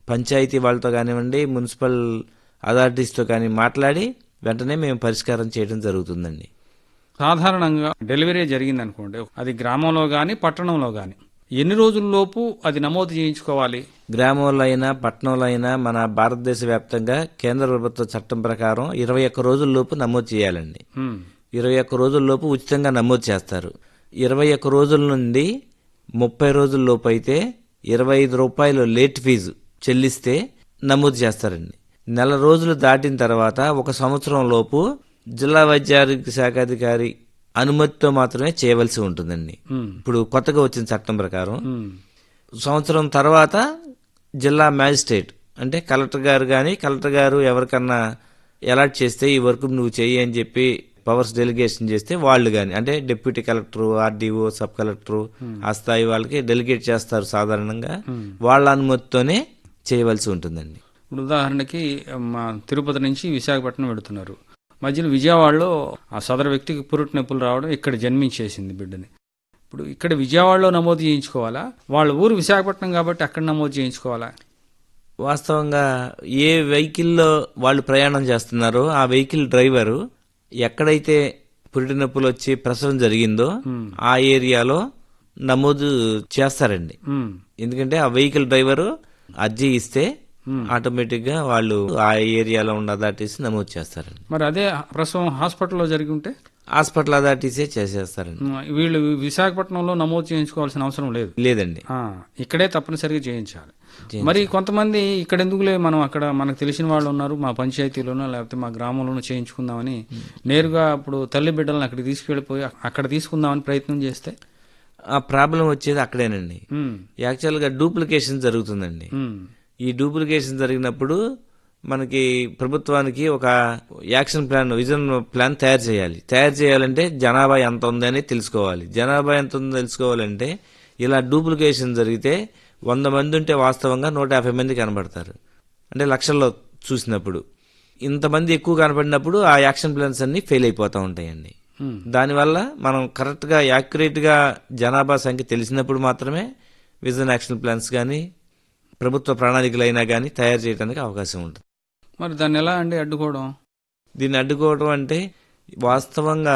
పంచాయతీ వాళ్ళతో కానివ్వండి మున్సిపల్ అథారిటీస్తో కానీ మాట్లాడి వెంటనే మేము పరిష్కారం చేయడం జరుగుతుందండి సాధారణంగా డెలివరీ జరిగింది అనుకోండి అది గ్రామంలో గాని పట్టణంలో గాని ఎన్ని రోజుల్లోపు అది నమోదు చేయించుకోవాలి గ్రామంలో అయినా పట్టణంలో అయినా మన భారతదేశ వ్యాప్తంగా కేంద్ర ప్రభుత్వ చట్టం ప్రకారం ఇరవై ఒక్క రోజుల్లోపు నమోదు చేయాలండి ఉమ్, ఇరవై ఒక్క రోజుల్లోపు ఉచితంగా నమోదు చేస్తారు ఇరవై ఒక్క రోజుల నుండి ముప్పై రోజుల్లోపు అయితే ఇరవై ఐదు రూపాయలు లేట్ ఫీజు చెల్లిస్తే నమోదు చేస్తారండి నెల రోజులు దాటిన తర్వాత ఒక సంవత్సరం లోపు జిల్లా వైద్య ఆరోగ్య శాఖాధికారి అనుమతితో మాత్రమే చేయవలసి ఉంటుందండి ఉమ్, ఇప్పుడు కొత్తగా వచ్చిన చట్టం ప్రకారం ఉమ్, సంవత్సరం తర్వాత జిల్లా మ్యాజిస్ట్రేట్ అంటే కలెక్టర్ గారు కానీ కలెక్టర్ గారు ఎవరికన్నా అలాట్ చేస్తే ఈ వర్క్ నువ్వు చెయ్యి అని చెప్పి పవర్స్ డెలిగేషన్ చేస్తే వాళ్ళు కానీ అంటే deputy collector R D O sub collector ఆ స్థాయి వాళ్ళకి డెలిగేట్ చేస్తారు సాధారణంగా వాళ్ళ అనుమతితోనే చేయవలసి ఉంటుందండి ఇప్పుడు ఉదాహరణకి మా తిరుపతి నుంచి విశాఖపట్నం వెళుతున్నారు మధ్యలో విజయవాడలో ఆ సదరు వ్యక్తికి పురుటి నొప్పులు రావడం ఇక్కడ జన్మించేసింది బిడ్డని ఇప్పుడు ఇక్కడ విజయవాడలో నమోదు చేయించుకోవాలా వాళ్ళ ఊరు విశాఖపట్నం కాబట్టి అక్కడ నమోదు చేయించుకోవాలా వాస్తవంగా ఏ వెహికల్లో వాళ్ళు ప్రయాణం చేస్తున్నారో ఆ వెహికల్ డ్రైవరు ఎక్కడైతే పురిటి నొప్పులు వచ్చి ప్రసవం జరిగిందో ఆ ఏరియాలో నమోదు చేస్తారండి ఉమ్, ఎందుకంటే ఆ వెహికల్ డ్రైవరు అర్జీ ఇస్తే ఆటోమేటిక్ గా వాళ్ళు ఆ ఏరియాలో ఉన్న అథారిటీస్ నమోదు చేస్తారండి మరి అదే ప్రసవం హాస్పిటల్లో జరిగి ఉంటే హాస్పిటల్ అథారిటీసే చేసేస్తారండి ఉమ్, వీళ్ళు విశాఖపట్నంలో నమోదు చేయించుకోవాల్సిన అవసరం లేదు లేదండి ఆ, ఇక్కడే తప్పనిసరిగా చేయించాలి మరి కొంతమంది ఇక్కడ ఎందుకులే మనం అక్కడ మనకు తెలిసిన వాళ్ళు ఉన్నారు మా పంచాయతీలోనో లేకపోతే మా గ్రామంలోనో చేయించుకుందామని నేరుగా ఇప్పుడు తల్లి బిడ్డలను అక్కడికి తీసుకెళ్లిపోయి అక్కడ తీసుకుందామని ప్రయత్నం చేస్తే ఆ ప్రాబ్లం వచ్చేది అక్కడేనండి ఉమ్, యాక్చువల్గా డూప్లికేషన్ జరుగుతుందండి ఉమ్, ఈ డూప్లికేషన్ జరిగినప్పుడు మనకి ప్రభుత్వానికి ఒక యాక్షన్ ప్లాన్ విజన్ ప్లాన్ తయారు చేయాలి తయారు చేయాలంటే జనాభా ఎంత ఉందని తెలుసుకోవాలి జనాభా ఎంత ఉందో తెలుసుకోవాలంటే ఇలా డూప్లికేషన్ జరిగితే వంద మంది ఉంటే వాస్తవంగా నూట యాభై మంది కనబడతారు అంటే లక్షల్లో చూసినప్పుడు ఇంతమంది ఎక్కువ కనపడినప్పుడు ఆ యాక్షన్ ప్లాన్స్ అన్ని ఫెయిల్ అయిపోతూ ఉంటాయండి ఉమ్. దానివల్ల మనం కరెక్ట్గా యాక్యురేట్గా జనాభా సంఖ్య తెలిసినప్పుడు మాత్రమే విజన్ యాక్షన్ ప్లాన్స్ కానీ ప్రభుత్వ ప్రణాళికలు అయినా కానీ తయారు చేయడానికి అవకాశం ఉంటుంది మరి దాన్ని ఎలా అండి అడ్డుకోవడం దీన్ని అడ్డుకోవడం అంటే వాస్తవంగా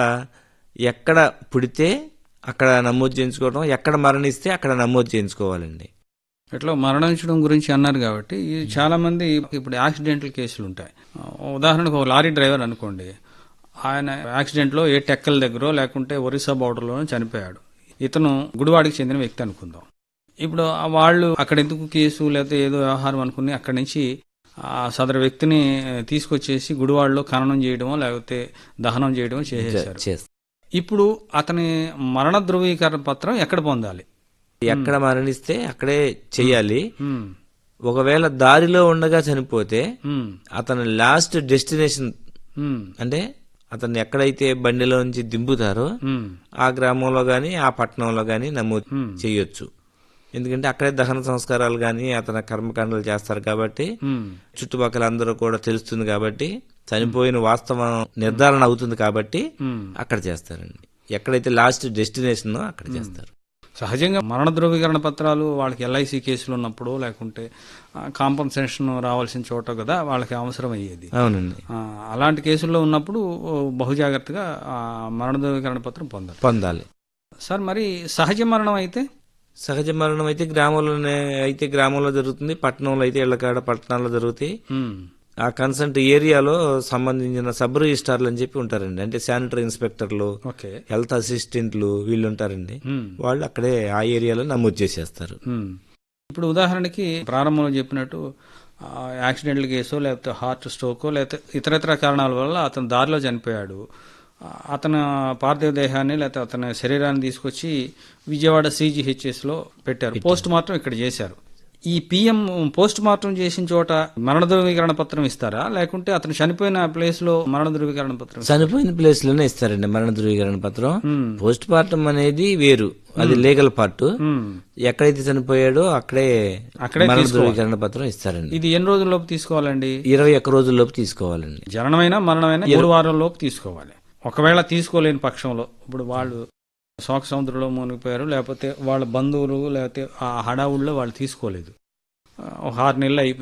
ఎక్కడ పుడితే అక్కడ నమోదు చేయించుకోవడం ఎక్కడ మరణిస్తే అక్కడ నమోదు చేయించుకోవాలండి ఎట్లా మరణించడం గురించి అన్నారు కాబట్టి ఇది చాలా మంది ఇప్పుడు యాక్సిడెంటల్ కేసులు ఉంటాయి ఉదాహరణకు ఒక లారీ డ్రైవర్ అనుకోండి ఆయన యాక్సిడెంట్లో ఏ టెక్కల దగ్గర లేకుంటే ఒరిస్సా బార్డర్లోనే చనిపోయాడు ఇతను గుడివాడికి చెందిన వ్యక్తి అనుకుందాం ఇప్పుడు ఆ వాళ్ళు అక్కడ ఎందుకు కేసు లేకపోతే ఏదో వ్యవహారం అనుకుని అక్కడి నుంచి ఆ సదరు వ్యక్తిని తీసుకొచ్చేసి గుడివాడలో ఖననం చేయడమో లేకపోతే దహనం చేయడమో చేసేశారు చేస్తా ఇప్పుడు అతని మరణ ధృవీకరణ పత్రం ఎక్కడ పొందాలి ఎక్కడ మరణిస్తే అక్కడే చెయ్యాలి ఉమ్, ఒకవేళ దారిలో ఉండగా చనిపోతే ఉమ్, అతని లాస్ట్ డెస్టినేషన్ ఉమ్, అంటే అతన్ని ఎక్కడైతే బండిలో నుంచి దింపుతారో ఉమ్, ఆ గ్రామంలో గాని ఆ పట్టణంలో గాని నమోదు Hmm. చేయొచ్చు ఎందుకంటే అక్కడే దహన సంస్కారాలు గాని అతని కర్మకాండలు చేస్తారు కాబట్టి ఉమ్, చుట్టుపక్కల అందరూ కూడా తెలుస్తుంది కాబట్టి చనిపోయిన వాస్తవం నిర్ధారణ అవుతుంది కాబట్టి ఉమ్. అక్కడ చేస్తారండి ఎక్కడైతే లాస్ట్ డెస్టినేషన్ అక్కడ చేస్తారు సహజంగా మరణ ధృవీకరణ పత్రాలు వాళ్ళకి ఎల్ఐసి కేసులు ఉన్నప్పుడు లేకుంటే కాంపన్సేషన్ రావాల్సిన చోట కదా వాళ్ళకి అవసరం అయ్యేది అవునండి ఆ, అలాంటి కేసుల్లో ఉన్నప్పుడు ఓ, బహుజాగ్రత్తగా ఆ మరణ ధృవీకరణ పత్రం పొందాలి పొందాలి సార్ మరి సహజ మరణం అయితే సహజ మరణం అయితే గ్రామంలోనే అయితే గ్రామంలో జరుగుతుంది పట్టణంలో అయితే ఇళ్లకాడ పట్టణాల్లో జరుగుతాయి ఉమ్, ఆ కన్సల్ట్ ఏరియాలో సంబంధించిన సబ్ రిజిస్టార్లు అని చెప్పి ఉంటారండి అంటే శానిటరీ ఇన్స్పెక్టర్లు ఓకే హెల్త్ అసిస్టెంట్లు వీళ్ళు ఉంటారండి ఉమ్, వాళ్ళు అక్కడే ఆ ఏరియాలో నమోదు చేసేస్తారు ఉమ్. ఇప్పుడు ఉదాహరణకి ప్రారంభంలో చెప్పినట్టు ఆ, యాక్సిడెంటల్ కేసో లేకపోతే హార్ట్ స్ట్రోకో లేకపోతే ఇతరత్ర కారణాల వల్ల అతను దారిలో చనిపోయాడు ఆ, అతని పార్థివ దేహాన్ని లేకపోతే అతని శరీరాన్ని తీసుకొచ్చి విజయవాడ CGHS లో పెట్టారు పోస్ట్ మార్టం ఇక్కడ చేశారు ఈ పిఎం పోస్ట్ మార్టం చేసిన చోట మరణ ధృవీకరణ పత్రం ఇస్తారా లేకుంటే అతను చనిపోయిన ప్లేస్ లో మరణ ధృవీకరణ పత్రం చనిపోయిన ప్లేస్ లోనే ఇస్తారండి మరణ ధృవీకరణ పత్రం ఉమ్, పోస్ట్ మార్టం అనేది వేరు అది లీగల్ పార్ట్ ఉమ్. ఎక్కడైతే చనిపోయాడో అక్కడే అక్కడే మరణ తీసుకోవాలి. ధృవీకరణ పత్రం ఇస్తారండి ఇది ఎన్ని రోజుల్లోపు తీసుకోవాలండి ఇరవై ఒక్క రోజుల్లోపు తీసుకోవాలండి జననమైనా మరణమైనా మూడు వారంలోపు తీసుకోవాలి ఒకవేళ తీసుకోలేని పక్షంలో ఇప్పుడు వాళ్ళు శోక సముద్రంలో మునిగిపోయారు లేకపోతే వాళ్ళ బంధువులు లేకపోతే ఆ హడావుల్లో వాళ్ళు తీసుకోలేదు ఆ, ఒక ఆరు నెలలు అయిపోయి